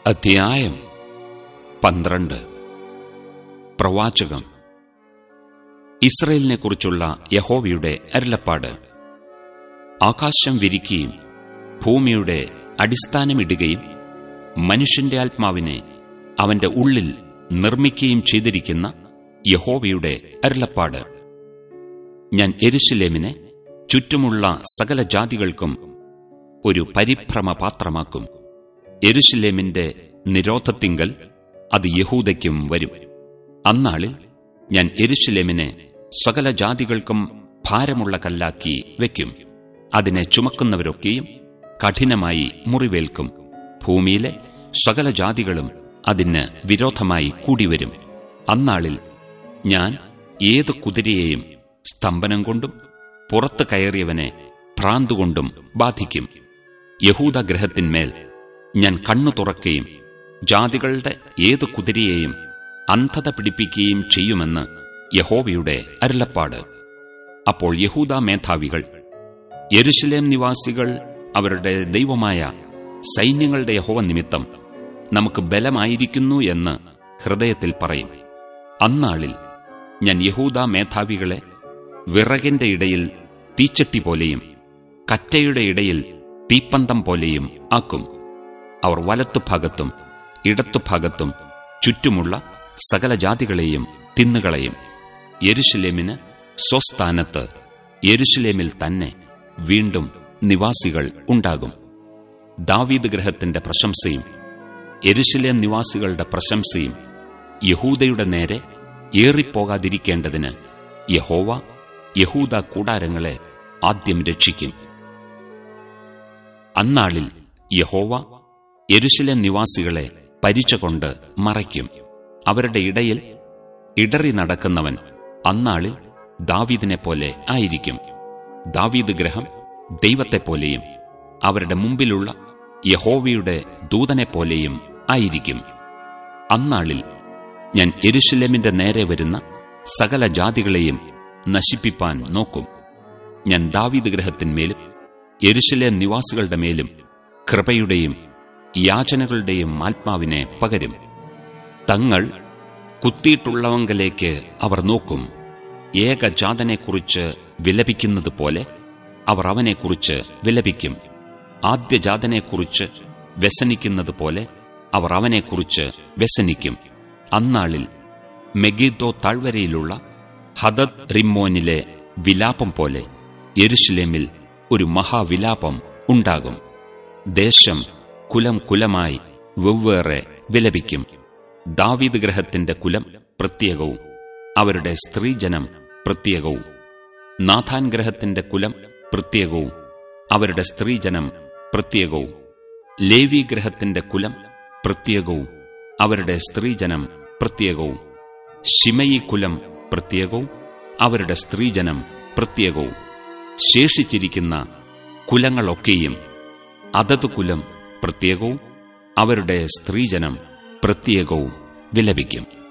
അധ്യായം പന്ത്രണ്ട് പ്രവാചകം ഇസ്രയേലിനെക്കുറിച്ചുള്ള യഹോവയുടെ അരുളപ്പാട് ആകാശം വിരിക്കുകയും ഭൂമിയുടെ അടിസ്ഥാനമിടുകയും മനുഷ്യന്റെ ആത്മാവിനെ അവന്റെ ഉള്ളിൽ നിർമ്മിക്കുകയും ചെയ്തിരിക്കുന്ന യഹോവയുടെ അരുളപ്പാട് ഞാൻ എരുശലേമിനെ ചുറ്റുമുള്ള സകല ജാതികൾക്കും ഒരു പരിഭ്രമപാത്രമാക്കും എരുശലേമിന്റെ നിരോധത്തിങ്കൽ അത് യഹൂദയ്ക്കും വരും അന്നാളിൽ ഞാൻ എരുശലേമിനെ സകല ജാതികൾക്കും ഭാരമുള്ള കല്ലാക്കി വയ്ക്കും അതിനെ ചുമക്കുന്നവരൊക്കെയും കഠിനമായി മുറിവേൽക്കും ഭൂമിയിലെ സകല ജാതികളും അതിന് വിരോധമായി കൂടിവരും അന്നാളിൽ ഞാൻ ഏത് കുതിരയെയും സ്തംഭനം കൊണ്ടും പുറത്തു കയറിയവനെ ഭ്രാന്തുകൊണ്ടും ബാധിക്കും യഹൂദഗ്രഹത്തിന്മേൽ ഞാൻ കണ്ണു തുറക്കുകയും ജാതികളുടെ ഏത് കുതിരയെയും അന്ധത പിടിപ്പിക്കുകയും ചെയ്യുമെന്ന് യഹോവയുടെ അരുളപ്പാട് അപ്പോൾ യഹൂദ മേധാവികൾ യെരുശലേം നിവാസികൾ അവരുടെ ദൈവമായ സൈന്യങ്ങളുടെ യഹോവ നിമിത്തം നമുക്ക് ബലമായിരിക്കുന്നു എന്ന് ഹൃദയത്തിൽ പറയും അന്നാളിൽ ഞാൻ യഹൂദ മേധാവികളെ വിറകിന്റെ ഇടയിൽ തീച്ചട്ടി പോലെയും കറ്റയുടെ ഇടയിൽ തീപ്പന്തം പോലെയും ആക്കും അവർ വലത്തുഭാഗത്തും ഇടത്തുഭാഗത്തും ചുറ്റുമുള്ള സകല ജാതികളെയും തിന്നുകളയും യെരുശലേമിന് സ്വസ്ഥാനത്ത് യെരുശലേമിൽ തന്നെ വീണ്ടും നിവാസികൾ ഉണ്ടാകും ദാവീദ് ഗ്രഹത്തിന്റെ പ്രശംസയും യെരുശലേം നിവാസികളുടെ പ്രശംസയും യഹൂദയുടെ നേരെ ഏറിപ്പോകാതിരിക്കേണ്ടതിന് യഹോവ യഹൂദ കൂടാരങ്ങളെ ആദ്യം രക്ഷിക്കും അന്നാളിൽ യഹോവ യെരുശലേം നിവാസികളെ പരിചകൊണ്ട് മറയ്ക്കും അവരുടെ ഇടയിൽ ഇടറി നടക്കുന്നവൻ അന്നാളിൽ ദാവീദിനെപ്പോലെ ആയിരിക്കും ദാവീദ് ഗ്രഹം ദൈവത്തെപ്പോലെയും അവരുടെ മുമ്പിലുള്ള യഹോവയുടെ ദൂതനെപ്പോലെയും ആയിരിക്കും അന്നാളിൽ ഞാൻ എരുശലേമിന്റെ നേരെ വരുന്ന സകല ജാതികളെയും നശിപ്പിപ്പാൻ നോക്കും ഞാൻ ദാവീദ് ഗ്രഹത്തിന്മേലും യെരുശലേം നിവാസികളുടെ മേലും കൃപയുടെയും യാചനകളുടെയും ആത്മാവിനെ പകരും തങ്ങൾ കുത്തിയിട്ടുള്ളവങ്കലേക്ക് അവർ നോക്കും ഏകജാതനെക്കുറിച്ച് വിലപിക്കുന്നത് പോലെ അവർ അവനെക്കുറിച്ച് വിലപിക്കും ആദ്യജാതനെക്കുറിച്ച് വ്യസനിക്കുന്നത് പോലെ അവർ അവനെക്കുറിച്ച് വ്യസനിക്കും അന്നാളിൽ മെഗീദോ താഴ്വരയിലുള്ള ഹദദ് റിമ്മോനിലെ വിലാപം പോലെ യെരുഷലേമിൽ ഒരു മഹാവിലാപം ഉണ്ടാകും ദേശം കുലം കുലമായി വെവ്വേറെ വിലപിക്കും ദാവീദ് ഗ്രഹത്തിന്റെ കുലം പ്രത്യേകവും അവരുടെ സ്ത്രീജനം പ്രത്യേകവും നാഥാൻ ഗ്രഹത്തിന്റെ കുലം പ്രത്യേകവും അവരുടെ സ്ത്രീജനം പ്രത്യേകവും ലേവി ഗ്രഹത്തിന്റെ കുലം പ്രത്യേകവും അവരുടെ സ്ത്രീജനം പ്രത്യേകവും ശിമയി കുലം പ്രത്യേകവും അവരുടെ സ്ത്രീജനം പ്രത്യേകവും ശേഷിച്ചിരിക്കുന്ന കുലങ്ങളൊക്കെയും അതത് കുലം പ്രത്യേകവും അവരുടെ സ്ത്രീജനം പ്രത്യേകവും വിലപിക്കും